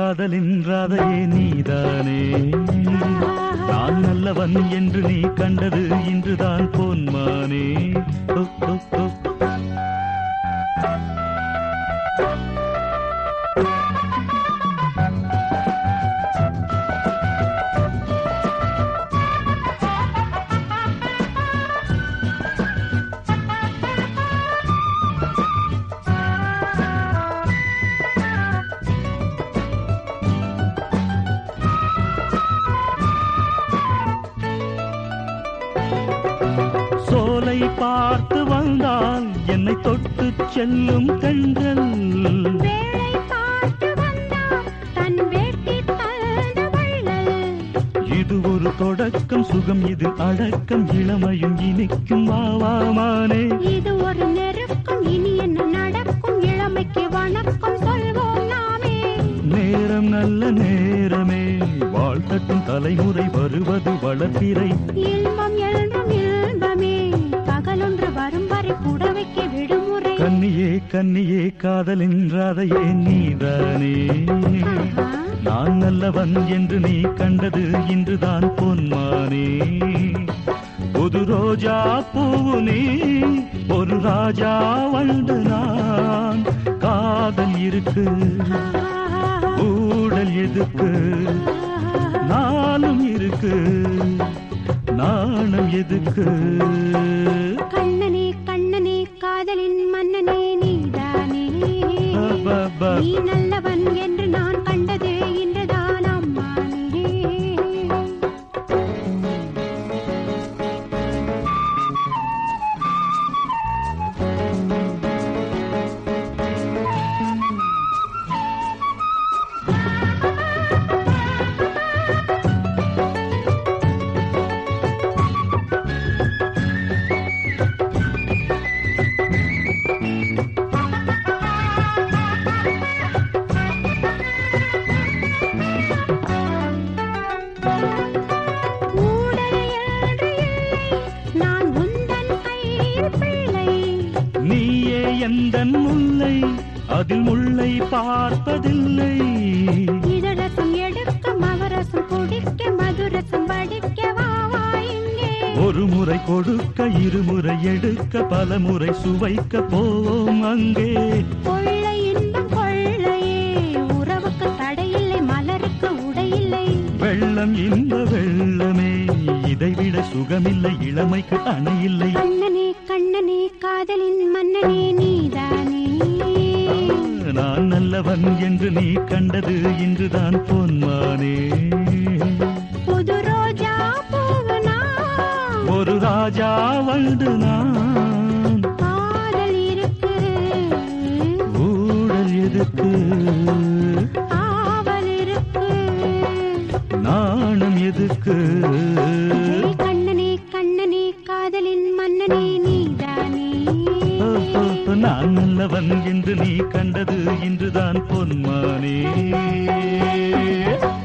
காதலின் ராதையே நீதானே நான் நல்லவன் என்று நீ கண்டது இன்றுதான் பொன்மானே ஓ, ஓ, ஓ. சோலை பார்த்து வந்தால் என்னை தொட்டு செல்லும் தென்றல் வேளை பார்த்து வந்தார் தன் வேட்டி தந்த வள்ளல் இது ஒரு தொடக்கம் சுகம் இது அடக்கம் இளமையும் இனிக்கும் வாவாமானே இது ஒரு நெருக்கம் இனி என்ன நடக்கும் இளமைக்கு வணக்கம் சொல்வோம் நாமே நேரம் நல்ல நேரமே வாழ்த்தட்டும் தலைமுறை வருவது வளர்ப்பிறை இன்பம் என்றும் இன்பமே பகலொன்று வரும் வரை புடவைக்கு விடுமுறை கன்னியே கன்னியே காதலின் ராதையே நீதானே ஆஹா. நான் நல்லவன் என்று நீ கண்டது இன்றுதான் பொன்மானே புது ரோஜா பூவு நீ ஒரு ராஜா வண்டு நான் காதல் இருக்கு ஊடல் எதுக்கு நானும் இருக்கு நாணம் எதுக்கு கண்ணனே கண்ணனே காதலின் மன்னனே நீதானே அப்பப்பா. நீ நல்லவன் என்று நான் கண்டது இன்றுதான் அம்மானே ஊடல் என்று இல்லை நான் உந்தன் கையில் பிள்ளை நீயே எந்தன் முல்லை அதில் முல்லை பார்ப்பதில்லை இதழசம் எடுக்க மவரசம் குடிக்க மதுரசம் படிக்க வா வா இங்கே ஒரு முறை கொடுக்க இருமுறை எடுக்க பல முறை சுவைக்க போவோம் அங்கே கொள்ளை இன்பம் கொள்ளையே உறவுக்கு தடையில்லை மலருக்கு உடையில்லை வெள்ளம் இன்ப வெள்ளமே இதைவிட சுகமில்லை இளமைக்கு அணையில்லை கண்ணனே கண்ணனே காதலின் மன்னனே நீதானே நான் நல்லவன் என்று நீ கண்டது இன்றுதான் பொன்மானே புது ரோஜா பூவனா ஒரு ராஜா வண்டு நான் காதல் இருக்கு ஊழல் எதுக்கு ஆவல் இருக்கு நாணம் எதுக்கு ஜெய் கண்ணனே கண்ணனே காதலின் மன்னனே நீதானே நான் நல்லவன் என்று நீ கண்டது இன்றுதான் பொன்மானே